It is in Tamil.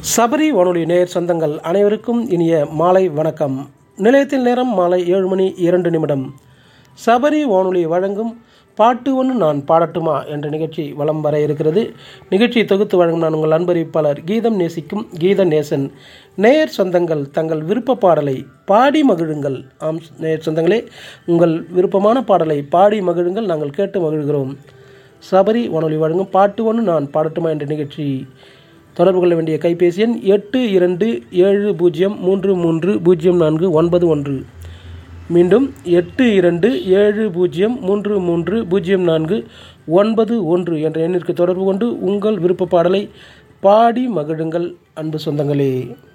சபரி வானொலி நேயர் சொந்தங்கள் அனைவருக்கும் இனிய மாலை வணக்கம் நிலையத்தில் நேரம் மாலை ஏழு மணி இரண்டு நிமிடம் சபரி வானொலி வழங்கும் பாட்டு ஒன்று நான் பாடட்டுமா என்ற நிகழ்ச்சி வலம் வர இருக்கிறது நிகழ்ச்சியை தொகுத்து வழங்கும் நான் உங்கள் அன்பறிவிப்பாளர் கீதம் நேசிக்கும் கீத நேசன் நேயர் சொந்தங்கள் தங்கள் விருப்ப பாடலை பாடி மகிழுங்கள் ஆம் நேயர் சொந்தங்களே உங்கள் விருப்பமான பாடலை பாடி மகிழுங்கள் நாங்கள் கேட்டு மகிழ்கிறோம் சபரி வானொலி வழங்கும் பாட்டு ஒன்று நான் பாடட்டுமா என்ற நிகழ்ச்சி தொடர்பு கொள்ள வேண்டிய கைபேசி எண் எட்டு இரண்டு ஏழு பூஜ்ஜியம் மூன்று மூன்று பூஜ்ஜியம் நான்கு ஒன்பது ஒன்று மீண்டும் எட்டு இரண்டு ஏழு பூஜ்ஜியம் மூன்று மூன்று பூஜ்ஜியம் நான்கு ஒன்பது ஒன்று என்ற எண்ணிற்கு தொடர்பு கொண்டு உங்கள் விருப்ப பாடலை பாடி மகிழுங்கள் அன்பு சொந்தங்களே